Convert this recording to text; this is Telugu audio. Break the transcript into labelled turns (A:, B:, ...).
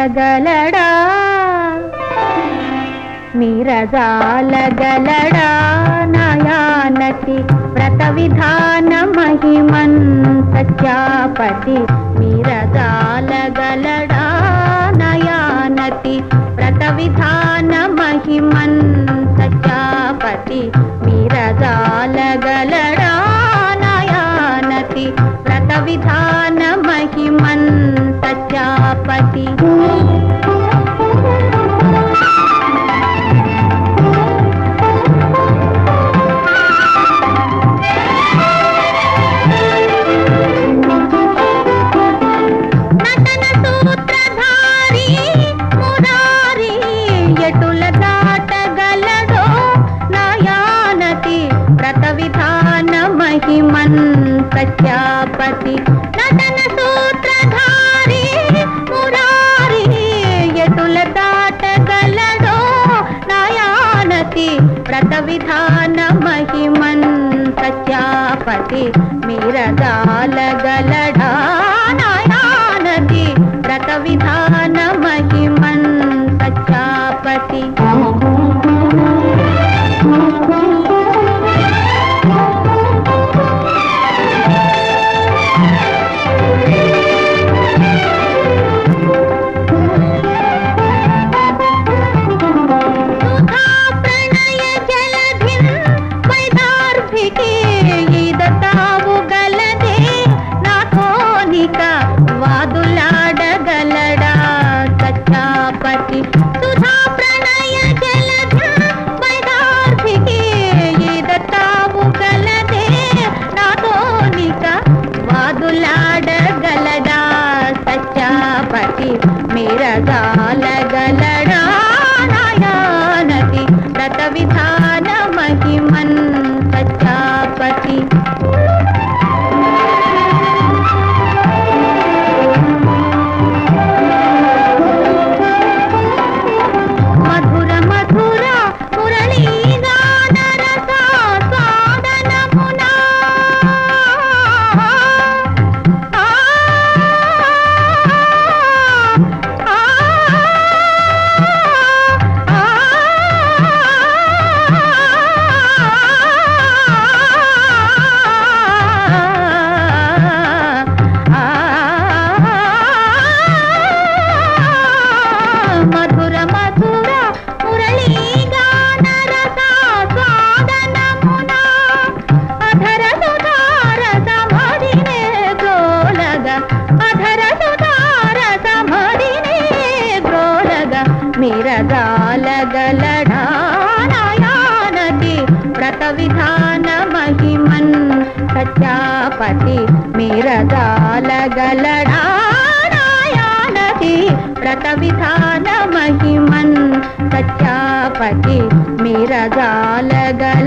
A: మీరజాలగలడా మీరజాలగలడా నయానతి వ్రత విధాన మహిమన్ సత్యాపతి మీరజాలగలడా నయానతి వ్రత విధాన మహిమన్ సత్యాపతి మీరజాలగలడా నయానతి వ్రత విధాన మహిమన్ సత్యాపతి నటన సూత్రధారి మురారి ఎటుల దాటగలడో నయానతి వ్రత విధాన మహిమన్ సత్యాపతి నటన సూత్రధారి మురారి ఎటుల దాటగలడో నయానతి వ్రత విధాన మహిమన్ సత్యాపతి మీరదాలగలడా నాయానది వ్రత విధాన మహిమన్ సత్యాపతి సుధా ప్రణయ జలధిన్ వైదార్భికే ఈదతావు గలదే నాథోనిక వాదులాడగలడా సత్యాపతి సుధా ప్రణయ జలధిన్ వైదార్భికే ఈదతావు గలదే నాథోనిక వాదులాడగలడా సత్యాపతి మీరగాలగలడా నాయానది వ్రత విధాన మహిమన్ సత్యాపతి మధుర మధుర మురళీగాన రస స్వాదనమునా ఆ ఆ మధుర మధుర మురళీగాన రస స్వాదనమునా అధర సుధార సమధినే గ్రోలగ అధర సుధార సమధినే గ్రోలగ మిరగాలగలడా నాయానది వ్రత విధాన మహిమన్ సత్యాపతి మిరగాలగలడా నాయానది వ్రత విధాన మహిమన్ సత్యాపతి మిరగాలగల